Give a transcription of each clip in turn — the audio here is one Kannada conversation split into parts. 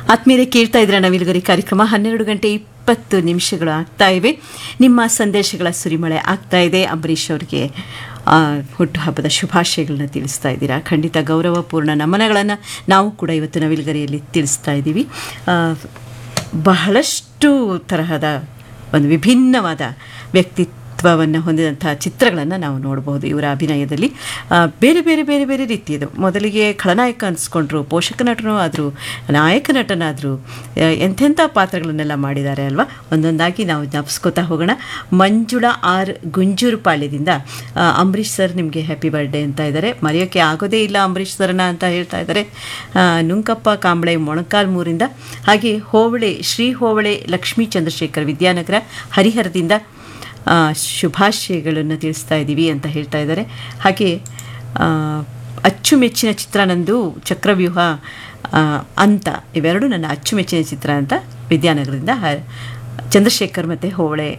ಆತ್ಮೀಯರೇ ಕೇಳ್ತಾ ಇದ್ರೆ ನವಿಲುಗರಿ ಕಾರ್ಯಕ್ರಮ ಹನ್ನೆರಡು ಗಂಟೆ ಇಪ್ಪತ್ತು ನಿಮಿಷಗಳು ಆಗ್ತಾ ಇವೆ ನಿಮ್ಮ ಸಂದೇಶಗಳ ಸುರಿಮಳೆ ಆಗ್ತಾ ಇದೆ ಅಂಬರೀಷ್ ಅವರಿಗೆ ಆ, ಹುಟ್ಟುಹಬ್ಬದ ಶುಭಾಶಯಗಳನ್ನ ತಿಳಿಸ್ತಾ ಇದ್ದೀರಾ ಖಂಡಿತ ಗೌರವಪೂರ್ಣ ನಮನಗಳನ್ನು ನಾವು ಕೂಡ ಇವತ್ತು ನವಿಲುಗರಿಯಲ್ಲಿ ತಿಳಿಸ್ತಾ ಇದ್ದೀವಿ ಆ, ಬಹಳಷ್ಟು ತರಹದ ಒಂದು ವಿಭಿನ್ನವಾದ ವ್ಯಕ್ತಿತ್ವವನ್ನು ಹೊಂದಿದಂಥ ಚಿತ್ರಗಳನ್ನು ನಾವು ನೋಡಬಹುದು ಇವರ ಅಭಿನಯದಲ್ಲಿ ಆ, ಬೇರೆ ಬೇರೆ ಬೇರೆ ಬೇರೆ ರೀತಿಯದು ಮೊದಲಿಗೆ ಖಳನಾಯಕ ಅನಿಸ್ಕೊಂಡ್ರು ಪೋಷಕ ನಟನೂ ಆದರು ನಾಯಕ ನಟನಾದರು ಎಂಥೆಂಥ ಪಾತ್ರಗಳನ್ನೆಲ್ಲ ಮಾಡಿದ್ದಾರೆ ಅಲ್ವಾ ಒಂದೊಂದಾಗಿ ನಾವು ಜ್ಞಾಪಿಸ್ಕೋತಾ ಹೋಗೋಣ ಮಂಜುಳಾ ಆರ್ ಗುಂಜೂರು ಪಾಳ್ಯದಿಂದ ಆ, ಅಂಬರೀಷ್ ಸರ್ ನಿಮಗೆ ಹ್ಯಾಪಿ ಬರ್ಡೇ ಅಂತ ಇದ್ದಾರೆ ಮರೆಯೋಕ್ಕೆ ಆಗೋದೇ ಇಲ್ಲ ಅಂಬರೀಷ್ ಸರ್ನ ಅಂತ ಹೇಳ್ತಾ ಇದ್ದಾರೆ ಆ, ನುಂಕಪ್ಪ ಕಾಂಬಳೆ ಮೊಣಕಾಲ್ಮೂರಿಂದ ಹಾಗೆ ಹೋಬಳೆ ಶ್ರೀ ಹೋಬಳೆ ಲಕ್ಷ್ಮೀ ಚಂದ್ರಶೇಖರ್ ವಿದ್ಯಾನಗರ ಹರಿಹರದಿಂದ ಆ, ಶುಭಾಶಯಗಳನ್ನು ತಿಳಿಸ್ತಾ ಇದ್ದೀವಿ ಅಂತ ಹೇಳ್ತಾ ಇದ್ದಾರೆ ಹಾಗೆ ಆ, ಅಚ್ಚುಮೆಚ್ಚಿನ ಚಿತ್ರ ನಂದು ಚಕ್ರವ್ಯೂಹ ಆ, ಅಂತ ಇವೆರಡು ನನ್ನ ಅಚ್ಚುಮೆಚ್ಚಿನ ಚಿತ್ರ ಅಂತ ವಿದ್ಯಾನಗರದಿಂದ ಹ ಚಂದ್ರಶೇಖರ್ ಮತ್ತು ಹೋಬಳೆ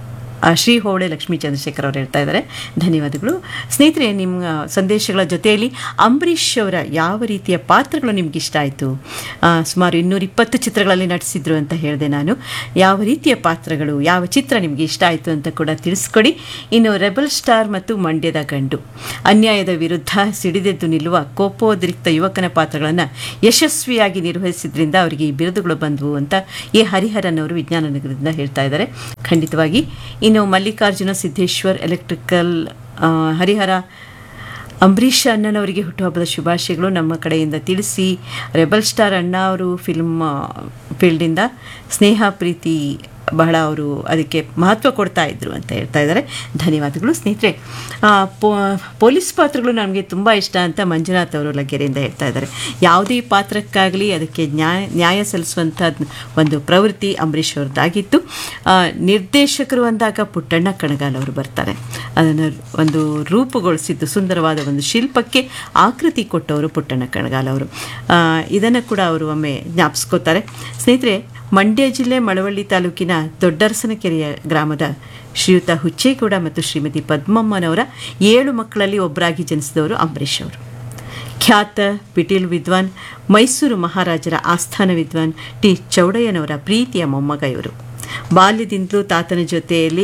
ಆ, ಶ್ರೀ ಹೋಬಳೆ ಲಕ್ಷ್ಮೀ ಚಂದ್ರಶೇಖರ್ ಅವರು ಹೇಳ್ತಾ ಇದ್ದಾರೆ ಧನ್ಯವಾದಗಳು ಸ್ನೇಹಿತರೆ ನಿಮ್ಮ ಸಂದೇಶಗಳ ಜೊತೆಯಲ್ಲಿ ಅಂಬರೀಷ್ ಅವರ ಯಾವ ರೀತಿಯ ಪಾತ್ರಗಳು ನಿಮ್ಗೆ ಇಷ್ಟ ಆಯಿತು ಸುಮಾರು ಇನ್ನೂರ ಇಪ್ಪತ್ತು ಚಿತ್ರಗಳಲ್ಲಿ ನಟಿಸಿದ್ರು ಅಂತ ಹೇಳಿದೆ ನಾನು ಯಾವ ರೀತಿಯ ಪಾತ್ರಗಳು ಯಾವ ಚಿತ್ರ ನಿಮಗೆ ಇಷ್ಟ ಆಯಿತು ಅಂತ ಕೂಡ ತಿಳಿಸ್ಕೊಡಿ ಇನ್ನು ರೆಬಲ್ ಸ್ಟಾರ್ ಮತ್ತು ಮಂಡ್ಯದ ಗಂಡು ಅನ್ಯಾಯದ ವಿರುದ್ಧ ಸಿಡಿದೆದ್ದು ನಿಲ್ಲುವ ಕೋಪೋದ್ರಿಕ್ತ ಯುವಕನ ಪಾತ್ರಗಳನ್ನು ಯಶಸ್ವಿಯಾಗಿ ನಿರ್ವಹಿಸಿದ್ರಿಂದ ಅವರಿಗೆ ಈ ಬಿರುದುಗಳು ಬಂದವು ಅಂತ ಎ ಹರಿಹರನ್ ಅವರು ವಿಜ್ಞಾನ ನಗರದಿಂದ ಹೇಳ್ತಾ ಇದ್ದಾರೆ ಖಂಡಿತವಾಗಿ ಇನ್ನು ಮಲ್ಲಿಕಾರ್ಜುನ ಸಿದ್ದೇಶ್ವರ್ ಎಲೆಕ್ಟ್ರಿಕಲ್ ಆ, ಹರಿಹರ ಅಂಬರೀಷ್ ಅಣ್ಣನವರಿಗೆ ಹುಟ್ಟುಹಬ್ಬದ ಶುಭಾಶಯಗಳು ನಮ್ಮ ಕಡೆಯಿಂದ ತಿಳಿಸಿ ರೆಬಲ್ ಸ್ಟಾರ್ ಅಣ್ಣ ಅವರು ಫಿಲ್ಮ್ ಫೀಲ್ಡಿಂದ ಸ್ನೇಹ ಪ್ರೀತಿ ಬಹಳ ಅವರು ಅದಕ್ಕೆ ಮಹತ್ವ ಕೊಡ್ತಾ ಇದ್ರು ಅಂತ ಹೇಳ್ತಾ ಇದ್ದಾರೆ ಧನ್ಯವಾದಗಳು ಸ್ನೇಹಿತರೆ ಆ, ಪೋ- ಪೊಲೀಸ್ ಪಾತ್ರಗಳು ನನಗೆ ತುಂಬ ಇಷ್ಟ ಅಂತ ಮಂಜುನಾಥ್ ಅವರು ಲಗ್ಗೆರೆಯಿಂದ ಹೇಳ್ತಾ ಇದ್ದಾರೆ ಯಾವುದೇ ಪಾತ್ರಕ್ಕಾಗಲಿ ಅದಕ್ಕೆ ನ್ಯಾಯ ನ್ಯಾಯ ಸಲ್ಲಿಸುವಂಥ ಒಂದು ಪ್ರವೃತ್ತಿ ಅಂಬರೀಷ್ ಅವ್ರದ್ದಾಗಿತ್ತು ಆ, ನಿರ್ದೇಶಕರು ಅಂದಾಗ ಪುಟ್ಟಣ್ಣ ಕಣಗಾಲ್ ಅವರು ಬರ್ತಾರೆ ಅದನ್ನು ಒಂದು ರೂಪುಗೊಳಿಸಿದ್ದು ಸುಂದರವಾದ ಒಂದು ಶಿಲ್ಪಕ್ಕೆ ಆಕೃತಿ ಕೊಟ್ಟವರು ಪುಟ್ಟಣ್ಣ ಕಣಗಾಲ್ ಅವರು ಇದನ್ನು ಕೂಡ ಅವರು ಒಮ್ಮೆ ಜ್ಞಾಪಿಸ್ಕೋತಾರೆ ಸ್ನೇಹಿತರೆ ಮಂಡ್ಯ ಜಿಲ್ಲೆ ಮಳವಳ್ಳಿ ತಾಲೂಕಿನ ದೊಡ್ಡರಸನಕೆರೆಯ ಗ್ರಾಮದ ಶ್ರೀಯುತ ಹುಚ್ಚೇಗೌಡ ಮತ್ತು ಶ್ರೀಮತಿ ಪದ್ಮಮ್ಮನವರ ಏಳು ಮಕ್ಕಳಲ್ಲಿ ಒಬ್ಬರಾಗಿ ಜನಿಸಿದವರು ಅಂಬರೀಷ್ ಅವರು ಖ್ಯಾತ ಪಿಟೀಲ್ ವಿದ್ವಾನ್ ಮೈಸೂರು ಮಹಾರಾಜರ ಆಸ್ಥಾನ ವಿದ್ವಾನ್ ಟಿ ಚೌಡಯ್ಯನವರ ಪ್ರೀತಿಯ ಮೊಮ್ಮಗ ಇವರು ಬಾಲ್ಯದಿಂದಲೂ ತಾತನ ಜೊತೆಯಲ್ಲಿ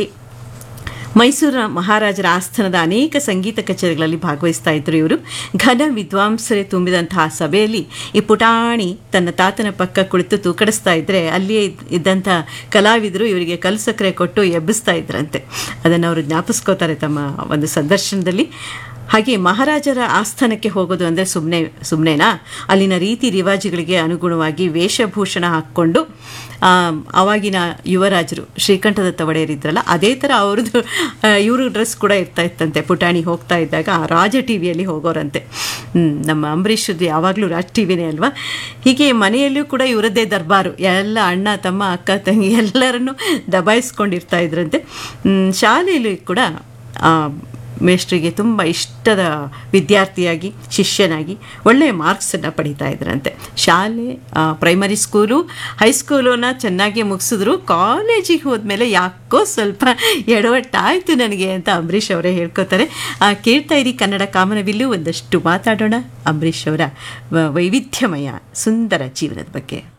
ಮೈಸೂರಿನ ಮಹಾರಾಜರ ಆಸ್ಥಾನದ ಅನೇಕ ಸಂಗೀತ ಕಚೇರಿಗಳಲ್ಲಿ ಭಾಗವಹಿಸ್ತಾ ಇದ್ದರು ಇವರು ಘನ ವಿದ್ವಾಂಸರೇ ತುಂಬಿದಂತಹ ಸಭೆಯಲ್ಲಿ ಈ ಪುಟಾಣಿ ತನ್ನ ತಾತನ ಪಕ್ಕ ಕುಳಿತು ತೂಕಡಿಸ್ತಾ ಇದ್ದರೆ ಅಲ್ಲಿಯೇ ಇದ್- ಇದ್ದಂಥ ಕಲಾವಿದರು ಇವರಿಗೆ ಕಲ್ಲು ಸಕ್ಕರೆ ಕೊಟ್ಟು ಎಬ್ಬಿಸ್ತಾ ಇದ್ರಂತೆ ಅದನ್ನು ಅವರು ಜ್ಞಾಪಿಸ್ಕೋತಾರೆ ತಮ್ಮ ಒಂದು ಸಂದರ್ಶನದಲ್ಲಿ ಹಾಗೆ ಮಹಾರಾಜರ ಆಸ್ಥಾನಕ್ಕೆ ಹೋಗೋದು ಅಂದರೆ ಸುಮ್ಮನೆ ಸುಮ್ಮನೆನಾ ಅಲ್ಲಿನ ರೀತಿ ರಿವಾಜುಗಳಿಗೆ ಅನುಗುಣವಾಗಿ ವೇಷಭೂಷಣ ಹಾಕ್ಕೊಂಡು ಆ, ಆವಾಗಿನ ಯುವರಾಜರು ಶ್ರೀಕಂಠದತ್ತ ಒಡೆಯರಿದ್ರಲ್ಲ ಅದೇ ಥರ ಅವ್ರದ್ದು ಇವರು ಡ್ರೆಸ್ ಕೂಡ ಇರ್ತಾ ಇತ್ತಂತೆ ಪುಟಾಣಿ ಹೋಗ್ತಾ ಇದ್ದಾಗ ಆ ರಾಜ ಟಿ ವಿಯಲ್ಲಿ ಹೋಗೋರಂತೆ ಹ್ಮ್, ನಮ್ಮ ಅಂಬರೀಷದ್ದು ಯಾವಾಗಲೂ ರಾಜ್ ಟಿ ವಿನೇ ಅಲ್ವಾ ಹೀಗೆ ಮನೆಯಲ್ಲಿಯೂ ಕೂಡ ಇವರದ್ದೇ ದರ್ಬಾರು ಎಲ್ಲ ಅಣ್ಣ ತಮ್ಮ ಅಕ್ಕ ತಂಗಿ ಎಲ್ಲರನ್ನು ದಬಾಯಿಸ್ಕೊಂಡಿರ್ತಾ ಇದ್ರಂತೆ ಹ್ಮ್, ಶಾಲೆಯಲ್ಲೂ ಕೂಡ ಆ, ಮೇಷ್ಟ್ರಿಗೆ ತುಂಬ ಇಷ್ಟದ ವಿದ್ಯಾರ್ಥಿಯಾಗಿ ಶಿಷ್ಯನಾಗಿ ಒಳ್ಳೆಯ ಮಾರ್ಕ್ಸನ್ನು ಪಡಿತಾ ಇದ್ರಂತೆ ಶಾಲೆ ಆ, ಪ್ರೈಮರಿ ಸ್ಕೂಲು ಹೈಸ್ಕೂಲನ್ನ ಚೆನ್ನಾಗಿ ಮುಗಿಸಿದ್ರು ಕಾಲೇಜಿಗೆ ಹೋದ್ಮೇಲೆ ಯಾಕೋ ಸ್ವಲ್ಪ ಎಡವಟ್ಟಾಯಿತು ನನಗೆ ಅಂತ ಅಂಬರೀಷ್ ಅವರೇ ಹೇಳ್ಕೊತಾರೆ ಆ, ಕೇಳ್ತಾ ಇರಿ ಕನ್ನಡ ಕಾಮನವಿಲ್ಲೂ ಒಂದಷ್ಟು ಮಾತಾಡೋಣ ಅಂಬರೀಷ್ ಅವರ ವ- ವೈವಿಧ್ಯಮಯ ಸುಂದರ ಜೀವನದ ಬಗ್ಗೆ